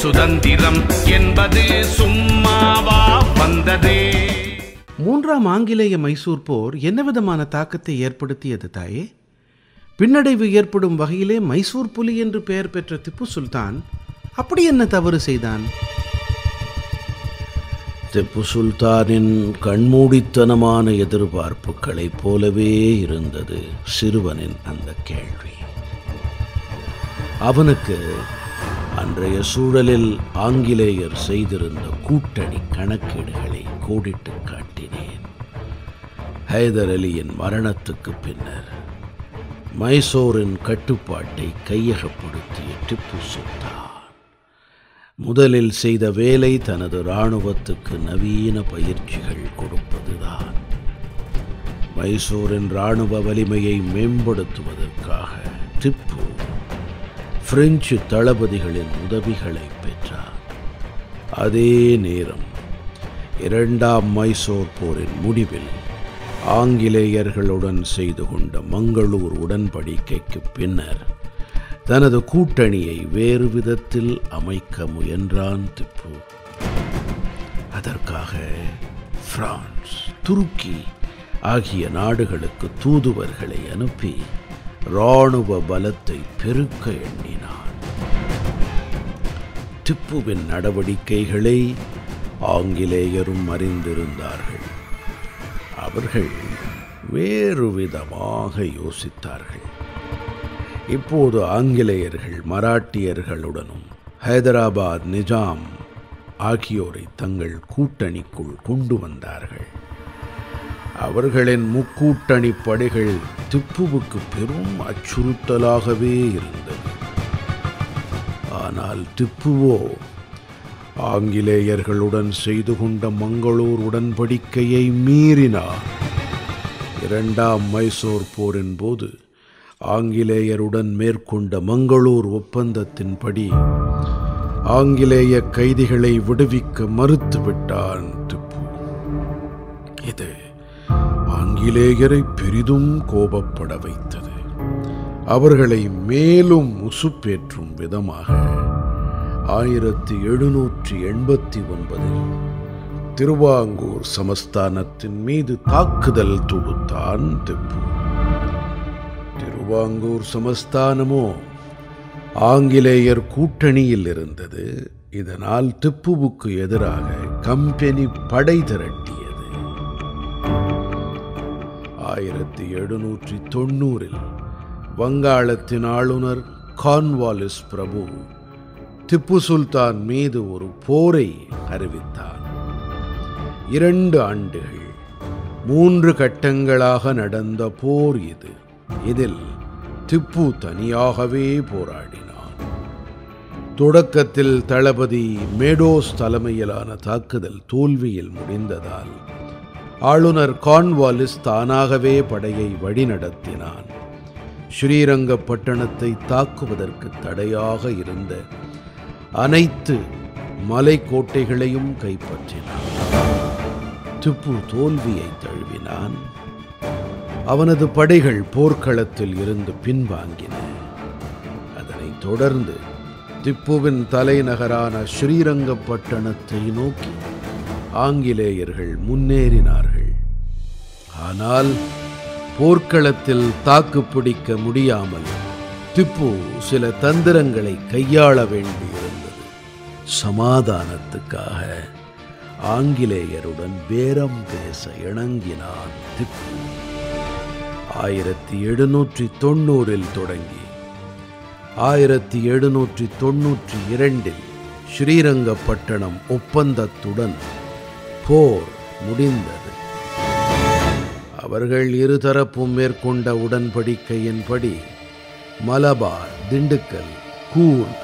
சுதந்திரம் என்பது சும்மாவா வந்ததே மூன்றாம் ஆங்கிலேய மைசூர் போர் என்ன விதமான தாக்கத்தை ஏற்படுத்தியது தாயே பின்னடைவு ஏற்படும் வகையிலே மைசூர் புலி என்று பெயர் பெற்ற திப்பு சுல்தான் அப்படி என்ன தவறு செய்தான் திப்பு சுல்தானின் கண்மூடித்தனமான எதிர்பார்ப்புகளைப் போலவே இருந்தது சிறுவனின் அந்த கேள்வி அவனுக்கு அன்றைய சூழலில் ஆங்கிலேயர் செய்திருந்த கூட்டணி கணக்கீடுகளை கோடிட்டு காட்டினேன் ஹைதர் அலியின் மரணத்துக்கு பின்னர் மைசூரின் கட்டுப்பாட்டை கையகப்படுத்திய திப்பு சுல்தான் முதலில் செய்த வேலை தனது இராணுவத்துக்கு நவீன பயிற்சிகள் கொடுப்பதுதான் மைசூரின் இராணுவ வலிமையை மேம்படுத்துவதற்காக திப்பு பிரெஞ்சு தளபதிகளின் உதவிகளை பெற்றார் அதே நேரம் இரண்டாம் மைசூர் போரின் முடிவில் ஆங்கிலேயர்களுடன் செய்து கொண்ட மங்களூர் உடன்படிக்கைக்கு பின்னர் தனது கூட்டணியை வேறு விதத்தில் அமைக்க முயன்றான் திப்பு அதற்காக பிரான்ஸ் துருக்கி ஆகிய நாடுகளுக்கு தூதுவர்களை அனுப்பி இராணுவ பலத்தை பெருக்க எண்ணினான் திப்புவின் நடவடிக்கைகளை ஆங்கிலேயரும் அறிந்திருந்தார்கள் அவர்கள் வேறு விதமாக யோசித்தார்கள் இப்போது ஆங்கிலேயர்கள் மராட்டியர்களுடனும் ஹைதராபாத் நிஜாம் ஆகியோரை தங்கள் கூட்டணிக்குள் கொண்டு வந்தார்கள் அவர்களின் முக்கூட்டணி படைகள் திப்புவுக்கு பெரும் அச்சுறுத்தலாகவே இருந்தது ஆனால் திப்புவோ ஆங்கிலேயர்களுடன் செய்து கொண்ட மங்களூர் உடன்படிக்கையை மீறினார் இரண்டாம் மைசூர் போரின் போது ஆங்கிலேயருடன் மேற்கொண்ட மங்களூர் ஒப்பந்தத்தின்படி ஆங்கிலேய கைதிகளை விடுவிக்க மறுத்துவிட்டான் திப்பு இது ஆங்கிலேயரை பெரிதும் கோபப்பட வைத்தது அவர்களை மேலும் உசுப்பேற்றும் விதமாக ஆயிரத்தி எழுநூற்றி எண்பத்தி ஒன்பதில் திருவாங்கூர் சமஸ்தானத்தின் மீது தாக்குதல் தொடுத்தான் திப்பு திருவாங்கூர் சமஸ்தானமோ ஆங்கிலேயர் கூட்டணியில் இருந்தது இதனால் திப்புவுக்கு எதிராக கம்பெனி படை திரட்டியது ஆயிரத்தி எழுநூற்றி தொண்ணூறில் வங்காளத்தின் ஆளுநர் கான்வாலிஸ் பிரபு திப்பு சுல்தான் மீது ஒரு போரை அறிவித்தார் இரண்டு ஆண்டுகள் மூன்று கட்டங்களாக நடந்த போர் இது இதில் திப்பு தனியாகவே போராடினான் தொடக்கத்தில் தளபதி மேடோஸ் தலைமையிலான தாக்குதல் தோல்வியில் முடிந்ததால் ஆளுநர் கான்வாலிஸ் தானாகவே படையை வழிநடத்தினான் ஸ்ரீரங்கப்பட்டணத்தை தாக்குவதற்கு தடையாக இருந்த அனைத்து மலைக்கோட்டைகளையும் கைப்பற்றினான் திப்பு தோல்வியை தழுவினான் அவனது படைகள் போர்க்களத்தில் இருந்து பின்வாங்கின அதனைத் தொடர்ந்து திப்புவின் தலைநகரான ஸ்ரீரங்கப்பட்டணத்தை நோக்கி ஆங்கிலேயர்கள் முன்னேறினார்கள் ஆனால் போர்க்களத்தில் தாக்குப்பிடிக்க முடியாமல் திப்பு சில தந்திரங்களை கையாள வேண்டியிருந்தது சமாதானத்துக்காக ஆங்கிலேயருடன் பேரம் பேச இணங்கினான் திப்பு ஆயிரத்தி எழுநூற்றி தொண்ணூறில் தொடங்கி ஆயிரத்தி எழுநூற்றி தொன்னூற்றி இரண்டில் ஸ்ரீரங்கப்பட்டணம் ஒப்பந்தத்துடன் போர் முடிந்தது அவர்கள் இருதரப்பும் மேற்கொண்ட உடன்படிக்கையின்படி மலபார் திண்டுக்கல் கூர்க்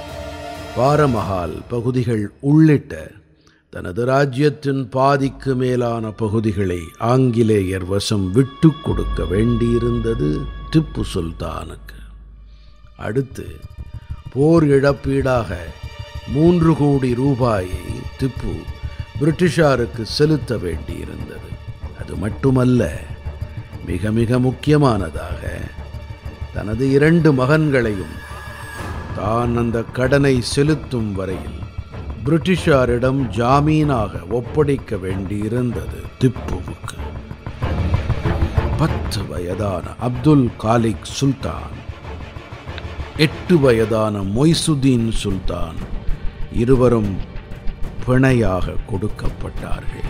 பாரமஹால் பகுதிகள் உள்ளிட்ட தனது ராஜ்யத்தின் பாதிக்கு மேலான பகுதிகளை ஆங்கிலேயர் வசம் விட்டு கொடுக்க வேண்டியிருந்தது திப்பு சுல்தானுக்கு அடுத்து போர் இழப்பீடாக மூன்று கோடி ரூபாயை திப்பு பிரிட்டிஷாருக்கு செலுத்த வேண்டியிருந்தது அது மட்டுமல்ல மிக மிக முக்கியமானதாக தனது இரண்டு மகன்களையும் தான் அந்த கடனை செலுத்தும் வரையில் பிரிட்டிஷாரிடம் ஜாமீனாக ஒப்படைக்க வேண்டியிருந்தது திப்புவுக்கு பத்து வயதான அப்துல் காலிக் சுல்தான் எட்டு வயதான மொய்சுதீன் சுல்தான் இருவரும் பிணையாக கொடுக்கப்பட்டார்கள்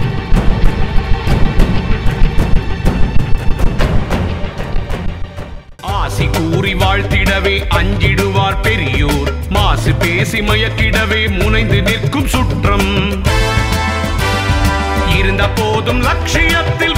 ஆசி கூறி வாழ்த்திடவே அஞ்சிடுவார் பெரியோர் மாசு பேசி மயக்கிடவே முனைந்து நிற்கும் சுற்றம் இருந்த போதும் லட்சியத்தில்